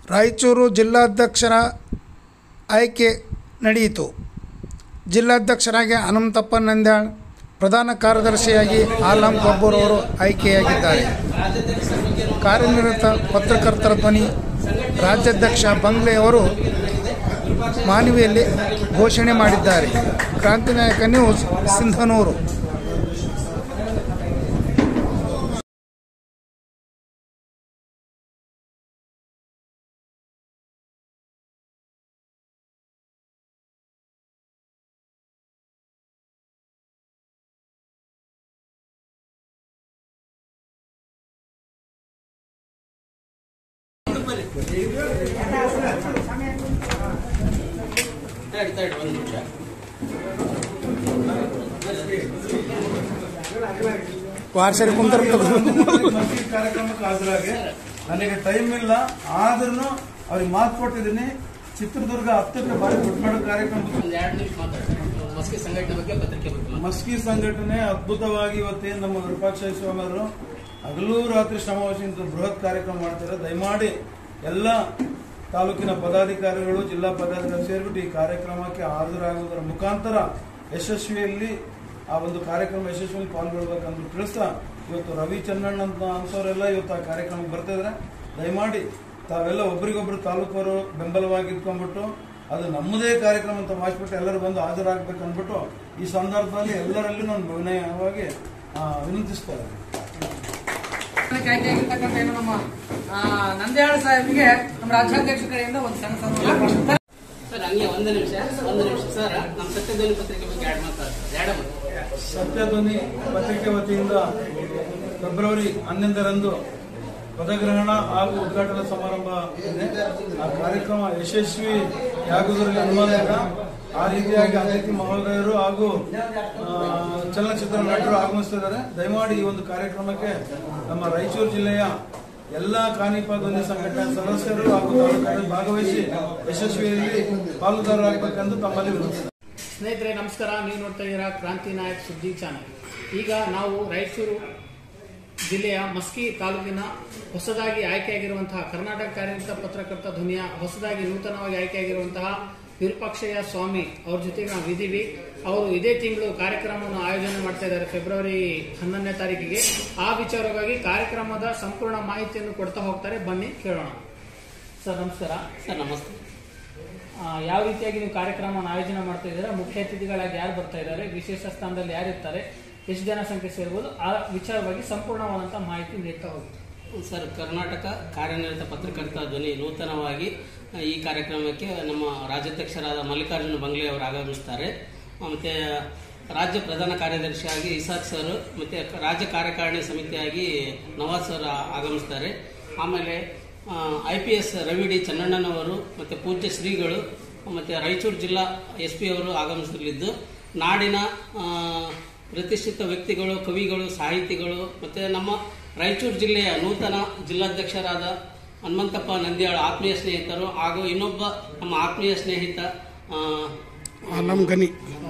ರಾಯಚೂರು ಜಿಲ್ಲಾಧ್ಯಕ್ಷರ ಆಯ್ಕೆ ನಡೆಯಿತು ಜಿಲ್ಲಾಧ್ಯಕ್ಷರಾಗಿ ಹನುಮಂತಪ್ಪ ನಂದ್ಯಾಳ್ ಪ್ರಧಾನ ಕಾರ್ಯದರ್ಶಿಯಾಗಿ ಆಲಂ ಗಬ್ಬೂರ್ ಅವರು ಆಯ್ಕೆಯಾಗಿದ್ದಾರೆ ಕಾರ್ಯನಿರತ ಪತ್ರಕರ್ತರ ಧ್ವನಿ ರಾಜ್ಯಾಧ್ಯಕ್ಷ ಬಂಗ್ಲೆ ಅವರು ಮಾನವಿಯಲ್ಲಿ ಘೋಷಣೆ ಮಾಡಿದ್ದಾರೆ ಕ್ರಾಂತಿನಾಯಕ ನ್ಯೂಸ್ ಸಿಂಧನೂರು ತಡಿ ತಡಿ ಒಂದು ನಿಮಿಷ ವಾರ್ಷಿಕ ಕುಂತರ ಮಸ್ಕಿ ಕಾರ್ಯಕ್ರಮಕ್ಕೆ ಹಾಜರಾಗಿ ನನಗೆ ಟೈಮ್ ಇಲ್ಲ ಆದ್ರೂ ಅವ್ರಿಗೆ ಮಾತು ಕೊಟ್ಟಿದ್ದೀನಿ ಚಿತ್ರದುರ್ಗ ಹತ್ತಕ್ಕೆ ಬಾರಿ ದೊಡ್ಡ ಮಾಡೋ ಕಾರ್ಯಕ್ರಮ ಒಂದು ಎರಡು ನಿಮಿಷ ಮಾತಾಡ್ತೀನಿ ಮಸ್ಕಿ ಸಂಘಟನೆ ಬಗ್ಗೆ ಪತ್ರಿಕೆ ಬಗ್ಗೆ ಮಾತಾಡಿ. ಮಸ್ಕಿ ಸಂಘಟನೆ ಅದ್ಭುತವಾಗಿ ಇವತ್ತೇನು ನಮ್ಮ ವಿರೂಪಾಕ್ಷ ಸ್ವಾಮಿ ಅವರು ಹಗಲು ರಾತ್ರಿ ಶ್ರಮವಹಿಸಿದ ಬೃಹತ್ ಕಾರ್ಯಕ್ರಮ ಮಾಡ್ತಾರೆ ದಯಮಾಡಿ ಎಲ್ಲ ತಾಲೂಕಿನ ಪದಾಧಿಕಾರಿಗಳು ಜಿಲ್ಲಾ ಪದಾಧಿಕಾರಿ ಸೇರಿಬಿಟ್ಟು ಈ ಕಾರ್ಯಕ್ರಮಕ್ಕೆ ಹಾಜರಾಗುವುದರ ಮುಖಾಂತರ ಯಶಸ್ವಿಯಲ್ಲಿ ಆ ಒಂದು ಕಾರ್ಯಕ್ರಮ ಯಶಸ್ವಿಯಲ್ಲಿ ಪಾಲ್ಗೊಳ್ಬೇಕಂತ ತಿಳಿಸ್ತಾ ಇವತ್ತು ರವಿ ಚನ್ನಣ್ಣ ಅಂತ ಅನ್ಸೋರೆಲ್ಲ ಇವತ್ತು ಆ ಕಾರ್ಯಕ್ರಮಕ್ಕೆ ಬರ್ತಿದ್ರೆ ದಯಮಾಡಿ ತಾವೆಲ್ಲ ಒಬ್ರಿಗೊಬ್ರು ತಾಲೂಕವರು ಬೆಂಬಲವಾಗಿ ಇಟ್ಕೊಂಡ್ಬಿಟ್ಟು ಅದು ನಮ್ಮದೇ ಕಾರ್ಯಕ್ರಮ ಅಂತ ಮಾಡಿಸ್ಬಿಟ್ಟು ಎಲ್ಲರೂ ಬಂದು ಹಾಜರಾಗಬೇಕು ಅಂದ್ಬಿಟ್ಟು ಈ ಸಂದರ್ಭದಲ್ಲಿ ಎಲ್ಲರಲ್ಲೂ ನಾನು ವಿನಯವಾಗಿ ಆ, ವಿನಂತಿಸ್ತಾ ಇದ್ದೀನಿ ಆಯ್ಕೆಯಾಗಿರ್ತಕ್ಕಂಥ ಏನು ನಮ್ಮ ಆ, ನಂದ್ಯಾಳ ಸಾಹೇಬ್ಗೆ ನಮ್ಮ ರಾಜ್ಯಾಧ್ಯಕ್ಷ ಕಡೆಯಿಂದ ಒಂದು ಸಣ್ಣ ಸನ್ಮಾನ ಸರ್ ಹಂಗೆ ಒಂದು ನಿಮಿಷ ಒಂದು ನಿಮಿಷ ಸರ್ ನಮ್ಮ ಸತ್ಯಧ್ವನಿ ಪತ್ರಿಕೆ ಬಗ್ಗೆ ಎರಡು ಮಾತಾಡ್ತಾರೆ ಎರಡು ಮಾತು ಸತ್ಯಧ್ವನಿ ಪತ್ರಿಕೆ ವತಿಯಿಂದ ಫೆಬ್ರವರಿ ಹನ್ನೊಂದರಂದು ಪದಗ್ರಹಣ ಹಾಗೂ ಉದ್ಘಾಟನಾ ಸಮಾರಂಭ ಇದೆ ಆ ಕಾರ್ಯಕ್ರಮ ಯಶಸ್ವಿ ಆಗುವುದರಲ್ಲಿ ಅನುಮಾನ ಇಲ್ಲ ಆ ರೀತಿಯಾಗಿ ಅತಿಥಿ ಮಹೋದಯರು ಹಾಗೂ ಆ, ಚಲನಚಿತ್ರ ನಟರು ಆಗಮಿಸ್ತಿದ್ದಾರೆ ದಯಮಾಡಿ ಈ ಒಂದು ಕಾರ್ಯಕ್ರಮಕ್ಕೆ ನಮ್ಮ ರಾಯಚೂರು ಜಿಲ್ಲೆಯ ಎಲ್ಲಾ ಕಾನಿಪ ಧ್ವನಿ ಸಂಘಟನೆ ಸದಸ್ಯರು ಹಾಗೂ ತಾಲೂಕರು ಭಾಗವಹಿಸಿ ಯಶಸ್ವಿಯಲ್ಲಿ ಪಾಲುದಾರರಾಗಬೇಕೆಂದು ತಮ್ಮಲ್ಲಿ ವಿನಂತಿ ಸ್ನೇಹಿತರೆ ನಮಸ್ಕಾರ ನೀವು ನೋಡ್ತಾ ಇದ್ದೀರಾ ಕ್ರಾಂತಿ ನಾಯಕ್ ಸುದ್ದಿ ಚಾನಲ್ ಈಗ ನಾವು ರಾಯಚೂರು ಜಿಲ್ಲೆಯ ಮಸ್ಕಿ ತಾಲೂಕಿನ ಹೊಸದಾಗಿ ಆಯ್ಕೆಯಾಗಿರುವಂತಹ ಕರ್ನಾಟಕ ಕಾರ್ಯನಿರತ ಪತ್ರಕರ್ತ ಧ್ವನಿಯ ಹೊಸದಾಗಿ ನೂತನವಾಗಿ ಆಯ್ಕೆಯಾಗಿರುವಂತಹ ವಿರೂಪಾಕ್ಷಯ್ಯ ಸ್ವಾಮಿ ಅವ್ರ ಜೊತೆಗೆ ನಾವು ಇದ್ದೀವಿ ಅವರು ಇದೇ ತಿಂಗಳು ಕಾರ್ಯಕ್ರಮವನ್ನು ಆಯೋಜನೆ ಮಾಡ್ತಾ ಇದ್ದಾರೆ ಫೆಬ್ರವರಿ ಹನ್ನೊಂದನೇ ತಾರೀಕಿಗೆ ಆ ವಿಚಾರವಾಗಿ ಕಾರ್ಯಕ್ರಮದ ಸಂಪೂರ್ಣ ಮಾಹಿತಿಯನ್ನು ಕೊಡ್ತಾ ಹೋಗ್ತಾರೆ ಬನ್ನಿ ಕೇಳೋಣ ಸರ್ ನಮಸ್ಕಾರ ಸರ್ ನಮಸ್ತೆ ಆ, ಯಾವ ರೀತಿಯಾಗಿ ನೀವು ಕಾರ್ಯಕ್ರಮವನ್ನು ಆಯೋಜನೆ ಮಾಡ್ತಾ ಇದ್ದೀರಾ ಮುಖ್ಯ ಅತಿಥಿಗಳಾಗಿ ಯಾರು ಬರ್ತಾ ಇದ್ದಾರೆ ವಿಶೇಷ ಸ್ಥಾನದಲ್ಲಿ ಯಾರು ಇರ್ತಾರೆ ಎಷ್ಟು ಜನ ಸಂಖ್ಯೆ ಸೇರ್ಬೋದು ಆ ವಿಚಾರವಾಗಿ ಸಂಪೂರ್ಣವಾದಂತಹ ಮಾಹಿತಿ ನೀಡ್ತಾ ಹೋಗಿ ಸರ್ ಕರ್ನಾಟಕ ಕಾರ್ಯನಿರತ ಪತ್ರಕರ್ತ ಧ್ವನಿ ನೂತನವಾಗಿ ಆ, ಈ ಕಾರ್ಯಕ್ರಮಕ್ಕೆ ನಮ್ಮ ರಾಜ್ಯಾಧ್ಯಕ್ಷರಾದ ಮಲ್ಲಿಕಾರ್ಜುನ ಬಂಗ್ಲೆ ಅವರು ಆಗಮಿಸ್ತಾರೆ ಆ, ಮತ್ತೆ ರಾಜ್ಯ ಪ್ರಧಾನ ಕಾರ್ಯದರ್ಶಿಯಾಗಿ ಇಸಾಕ್ ಸರ್ ಮತ್ತೆ ರಾಜ್ಯ ಕಾರ್ಯಕಾರಿಣಿ ಸಮಿತಿಯಾಗಿ ನವಾಜ್ ಸರ್ ಆ- ಆಗಮಿಸ್ತಾರೆ ಆಮೇಲೆ I P S Ravi D ಚನ್ನಣ್ಣನವರು ಮತ್ತು ಪೂಜ್ಯ ಶ್ರೀಗಳು ಮತ್ತು ರಾಯಚೂರು ಜಿಲ್ಲಾ ಎಸ್ ಪಿ ಅವರು ಆಗಮಿಸಲಿದ್ದು ನಾಡಿನ ಆ, ಪ್ರತಿಷ್ಠಿತ ವ್ಯಕ್ತಿಗಳು ಕವಿಗಳು ಸಾಹಿತಿಗಳು ಮತ್ತು ನಮ್ಮ ರಾಯಚೂರು ಜಿಲ್ಲೆಯ ನೂತನ ಜಿಲ್ಲಾಧ್ಯಕ್ಷರಾದ ಹನುಮಂತಪ್ಪ ನಂದ್ಯಾಳ ಆತ್ಮೀಯ ಸ್ನೇಹಿತರು ಹಾಗೂ ಇನ್ನೊಬ್ಬ ನಮ್ಮ ಆತ್ಮೀಯ ಸ್ನೇಹಿತ ಆ, ನಮ್ಮ ಗನಿ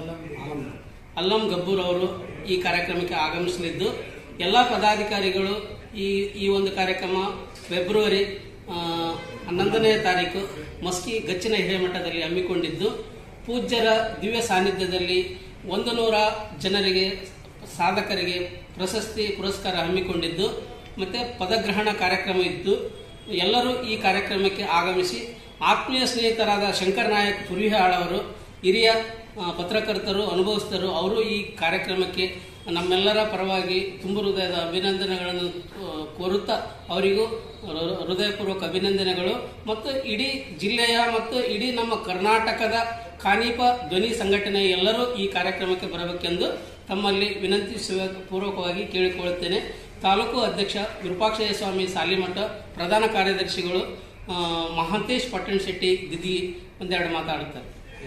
ಅಲ್ಲಂ ಗಬ್ಬೂರ್ ಅವರು ಈ ಕಾರ್ಯಕ್ರಮಕ್ಕೆ ಆಗಮಿಸಲಿದ್ದು ಎಲ್ಲ ಪದಾಧಿಕಾರಿಗಳು ಈ ಈ ಒಂದು ಕಾರ್ಯಕ್ರಮ ಫೆಬ್ರವರಿ ಆ, ಹನ್ನೊಂದನೇ ತಾರೀಕು ಮಸ್ಕಿ ಗಚ್ಚಿನ ಹಿರೇಮಠದಲ್ಲಿ ಹಮ್ಮಿಕೊಂಡಿದ್ದು ಪೂಜ್ಯರ ದಿವ್ಯ ಸಾನ್ನಿಧ್ಯದಲ್ಲಿ ಒಂದು ನೂರ ಜನರಿಗೆ ಸಾಧಕರಿಗೆ ಪ್ರಶಸ್ತಿ ಪುರಸ್ಕಾರ ಹಮ್ಮಿಕೊಂಡಿದ್ದು ಮತ್ತೆ ಪದಗ್ರಹಣ ಕಾರ್ಯಕ್ರಮ ಇದ್ದು ಎಲ್ಲರೂ ಈ ಕಾರ್ಯಕ್ರಮಕ್ಕೆ ಆಗಮಿಸಿ ಆತ್ಮೀಯ ಸ್ನೇಹಿತರಾದ ಶಂಕರ್ ನಾಯಕ್ ತುರಿಹಾಳ್ ಅವರು ಹಿರಿಯ ಆ, ಪತ್ರಕರ್ತರು ಅನುಭವಿಸಿದರು ಅವರು ಈ ಕಾರ್ಯಕ್ರಮಕ್ಕೆ ನಮ್ಮೆಲ್ಲರ ಪರವಾಗಿ ತುಂಬ ಹೃದಯದ ಅಭಿನಂದನೆಗಳನ್ನು ಆ, ಕೋರುತ್ತಾ ಅವರಿಗೂ ಹೃ- ಹೃದಯಪೂರ್ವಕ ಅಭಿನಂದನೆಗಳು ಮತ್ತು ಇಡೀ ಜಿಲ್ಲೆಯ ಮತ್ತು ಇಡೀ ನಮ್ಮ ಕರ್ನಾಟಕದ ಕಾನೀಪ ಧ್ವನಿ ಸಂಘಟನೆ ಎಲ್ಲರೂ ಈ ಕಾರ್ಯಕ್ರಮಕ್ಕೆ ಬರಬೇಕೆಂದು ತಮ್ಮಲ್ಲಿ ವಿನಂತಿಸುವ ಪೂರ್ವಕವಾಗಿ ಕೇಳಿಕೊಳ್ಳುತ್ತೇನೆ ತಾಲೂಕು ಅಧ್ಯಕ್ಷ ವಿರೂಪಾಕ್ಷಯ್ಯ ಸ್ವಾಮಿ ಸಾಲಿಮಠ ಪ್ರಧಾನ ಕಾರ್ಯದರ್ಶಿಗಳು ಆ, ಮಹಾಂತೇಶ್ ಪಟ್ಟಣ ಶೆಟ್ಟಿ ದಿದಿ ಒಂದೆರಡು ಮಾತಾಡುತ್ತಾರೆ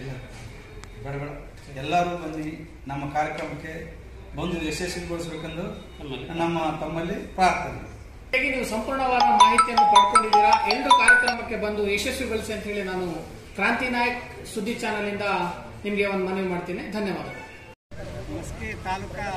ಬೇಡ ಬೇಡ ಎಲ್ಲರೂ ಬಂದು ನಮ್ಮ ಕಾರ್ಯಕ್ರಮಕ್ಕೆ ಬಂದು ಯಶಸ್ವಿಗೊಳಿಸಬೇಕೆಂದು ನಮ್ಮಲ್ಲಿ ನಮ್ಮ ತಮ್ಮಲ್ಲಿ ಪ್ರಾರ್ಥನೆ ಹೇಗೆ ನೀವು ಸಂಪೂರ್ಣವಾದ ಮಾಹಿತಿಯನ್ನು ಪಡ್ಕೊಂಡಿದ್ದೀರಾ ಎರಡು ಕಾರ್ಯಕ್ರಮಕ್ಕೆ ಬಂದು ಯಶಸ್ವಿಗೊಳಿಸಿ ಅಂತ ಹೇಳಿ ನಾನು ಕ್ರಾಂತಿ ನಾಯಕ್ ಸುದ್ದಿ ಚಾನೆಲ್ ಇಂದ ನಿಮಗೆ ಒಂದು ಮನವಿ ಮಾಡ್ತೀನಿ ಧನ್ಯವಾದಗಳು ಮಸ್ಕಿ ತಾಲೂಕಾ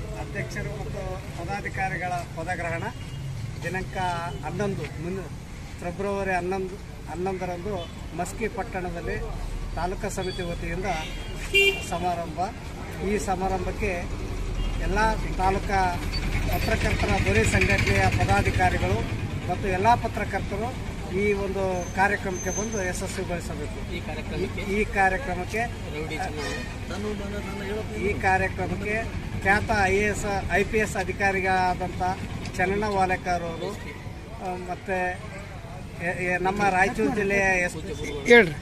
ಅಧ್ಯಕ್ಷರು ಮತ್ತು ಪದಾಧಿಕಾರಿಗಳ ಪದಗ್ರಹಣ ದಿನಾಂಕ ಹನ್ನೊಂದು ಮುನ್ನ ಫೆಬ್ರವರಿ ಹನ್ನೊಂದು ಹನ್ನೊಂದರಂದು ಮಸ್ಕಿ ಪಟ್ಟಣದಲ್ಲಿ ತಾಲೂಕಾ ಸಮಿತಿ ವತಿಯಿಂದ ಸಮಾರಂಭ ಈ ಸಮಾರಂಭಕ್ಕೆ ಎಲ್ಲ ತಾಲೂಕಾ ಪತ್ರಕರ್ತರ ಧ್ವನಿ ಸಂಘಟನೆಯ ಪದಾಧಿಕಾರಿಗಳು ಮತ್ತು ಎಲ್ಲ ಪತ್ರಕರ್ತರು ಈ ಒಂದು ಕಾರ್ಯಕ್ರಮಕ್ಕೆ ಬಂದು ಯಶಸ್ವಿಗೊಳಿಸಬೇಕು ಈ ಕಾರ್ಯಕ್ರಮಕ್ಕೆ ಈ ಕಾರ್ಯಕ್ರಮಕ್ಕೆ ರೌಡಿ ಚೆನ್ನಮ್ಮ ಈ ಕಾರ್ಯಕ್ರಮಕ್ಕೆ ಖ್ಯಾತ I A S I P S ಅಧಿಕಾರಿಗಳಾದಂಥ ಚನ್ನಣ್ಣ ವಾಲೇಕರ್ ಅವರು ಆ, ಮತ್ತೆ ಎ- ಎ- ನಮ್ಮ ರಾಯಚೂರು ಜಿಲ್ಲೆಯ ಎಸ್ ಹೇಳ್ರಿ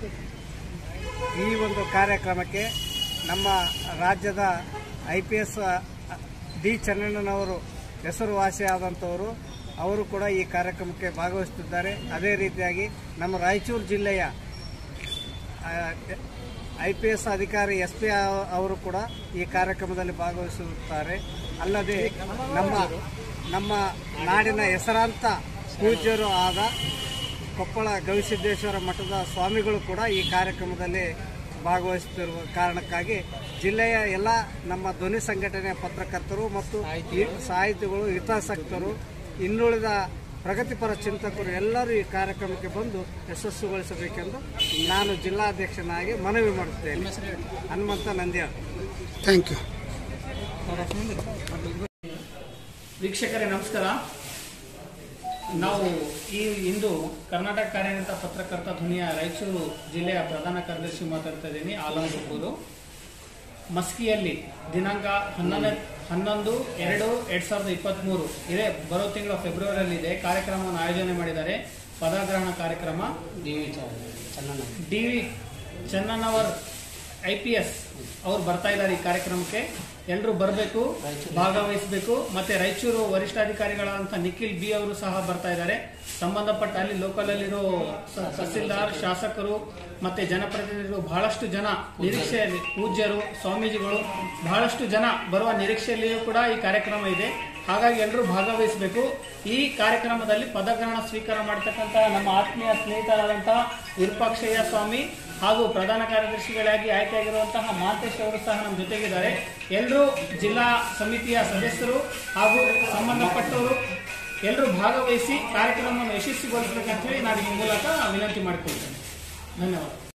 ಈ ಒಂದು ಕಾರ್ಯಕ್ರಮಕ್ಕೆ ನಮ್ಮ ರಾಜ್ಯದ ಐ ಪಿ ಎಸ್ ಡಿ ಚೆನ್ನಣ್ಣನವರು ಹೆಸರುವಾಸಿಯಾದಂಥವರು ಅವರು ಕೂಡ ಈ ಕಾರ್ಯಕ್ರಮಕ್ಕೆ ಭಾಗವಹಿಸುತ್ತಿದ್ದಾರೆ ಅದೇ ರೀತಿಯಾಗಿ ನಮ್ಮ ರಾಯಚೂರು ಜಿಲ್ಲೆಯ ಐ ಪಿ ಎಸ್ ಅಧಿಕಾರಿ ಎಸ್ ಪಿ ಅವರು ಕೂಡ ಈ ಕಾರ್ಯಕ್ರಮದಲ್ಲಿ ಭಾಗವಹಿಸುತ್ತಾರೆ ಅಲ್ಲದೆ ನಮ್ಮ ನಮ್ಮ ನಾಡಿನ ಹೆಸರಾಂತ ಪೂಜ್ಯರು ಆದ ಕೊಪ್ಪಳ ಗವಿಸಿದ್ದೇಶ್ವರ ಮಠದ ಸ್ವಾಮಿಗಳು ಕೂಡ ಈ ಕಾರ್ಯಕ್ರಮದಲ್ಲಿ ಭಾಗವಹಿಸುತ್ತಿರುವ ಕಾರಣಕ್ಕಾಗಿ ಜಿಲ್ಲೆಯ ಎಲ್ಲ ನಮ್ಮ ಧ್ವನಿ ಸಂಘಟನೆಯ ಪತ್ರಕರ್ತರು ಮತ್ತು ಈ ಸಾಹಿತಿಗಳು ಹಿತಾಸಕ್ತರು ಇನ್ನುಳಿದ ಪ್ರಗತಿಪರ ಚಿಂತಕರು ಎಲ್ಲರೂ ಈ ಕಾರ್ಯಕ್ರಮಕ್ಕೆ ಬಂದು ಯಶಸ್ಸುಗೊಳಿಸಬೇಕೆಂದು ನಾನು ಜಿಲ್ಲಾಧ್ಯಕ್ಷನಾಗಿ ಮನವಿ ಮಾಡುತ್ತೇನೆ ಹನುಮಂತ ನಂದ್ಯಾಳ್ ಥ್ಯಾಂಕ್ ಯು ವೀಕ್ಷಕರೇ ನಮಸ್ಕಾರ ನಾವು ಈ ಇಂದು ಕರ್ನಾಟಕ ಕಾರ್ಯನಿರತ ಪತ್ರಕರ್ತ ಧ್ವನಿಯ ರಾಯಚೂರು ಜಿಲ್ಲೆಯ ಪ್ರಧಾನ ಕಾರ್ಯದರ್ಶಿ ಮಾತಾಡ್ತಾ ಇದ್ದೀನಿ ಆಲಂ ಗಬ್ಬೂರು ಮಸ್ಕಿಯಲ್ಲಿ ದಿನಾಂಕ ಹನ್ನೊಂದು ಹನ್ನೊಂದು ಎರಡು ಎರಡ್ ಸಾವಿರದ ಇಪ್ಪತ್ತ್ಮೂರು ಇದೇ ಬರೋ ತಿಂಗಳ ಫೆಬ್ರವರಿಯಲ್ಲಿದೆ ಕಾರ್ಯಕ್ರಮವನ್ನು ಆಯೋಜನೆ ಮಾಡಿದ್ದಾರೆ ಪದಗ್ರಹಣ ಕಾರ್ಯಕ್ರಮ D V Chennamma D V Channannavar I P S ಅವ್ರು ಬರ್ತಾ ಇದ್ದಾರೆ ಈ ಕಾರ್ಯಕ್ರಮಕ್ಕೆ ಎಲ್ಲರೂ ಬರಬೇಕು ಭಾಗವಹಿಸಬೇಕು ಮತ್ತೆ ರಾಯಚೂರು ವರಿಷ್ಠಾಧಿಕಾರಿಗಳಾದಂಥ ನಿಖಿಲ್ ಬಿ ಅವರು ಸಹ ಬರ್ತಾ ಇದ್ದಾರೆ ಸಂಬಂಧಪಟ್ಟ ಅಲ್ಲಿ ಲೋಕಲ್ ಅಲ್ಲಿರೋ ಸ- ತಹಸೀಲ್ದಾರ್ ಶಾಸಕರು ಮತ್ತೆ ಜನಪ್ರತಿನಿಧಿಗಳು ಬಹಳಷ್ಟು ಜನ ನಿರೀಕ್ಷೆಯಲ್ಲಿ ಪೂಜ್ಯರು ಸ್ವಾಮೀಜಿಗಳು ಬಹಳಷ್ಟು ಜನ ಬರುವ ನಿರೀಕ್ಷೆಯಲ್ಲಿಯೂ ಕೂಡ ಈ ಕಾರ್ಯಕ್ರಮ ಇದೆ ಹಾಗಾಗಿ ಎಲ್ಲರೂ ಭಾಗವಹಿಸಬೇಕು ಈ ಕಾರ್ಯಕ್ರಮದಲ್ಲಿ ಪದಗ್ರಹಣ ಸ್ವೀಕಾರ ಮಾಡತಕ್ಕಂಥ ನಮ್ಮ ಆತ್ಮೀಯ ಸ್ನೇಹಿತರಾದಂತಹ ವಿರೂಪಾಕ್ಷಯ್ಯ ಸ್ವಾಮಿ ಹಾಗೂ ಪ್ರಧಾನ ಕಾರ್ಯದರ್ಶಿಗಳಾಗಿ ಆಯ್ಕೆಯಾಗಿರುವಂತಹ ಮಾಂತೇಶ್ ಅವರು ಸಹ ನಮ್ಮ ಜೊತೆಗಿದ್ದಾರೆ ಎಲ್ಲರೂ ಜಿಲ್ಲಾ ಸಮಿತಿಯ ಸದಸ್ಯರು ಹಾಗೂ ಸಂಬಂಧಪಟ್ಟವರು ಎಲ್ಲರೂ ಭಾಗವಹಿಸಿ ಕಾರ್ಯಕ್ರಮವನ್ನು ಯಶಸ್ವಿಗೊಳಿಸಬೇಕಂತ ಹೇಳಿ ನಾನು ಈ ಮೂಲಕ ವಿನಂತಿ ಮಾಡಿಕೊಳ್ತೇನೆ ಧನ್ಯವಾದ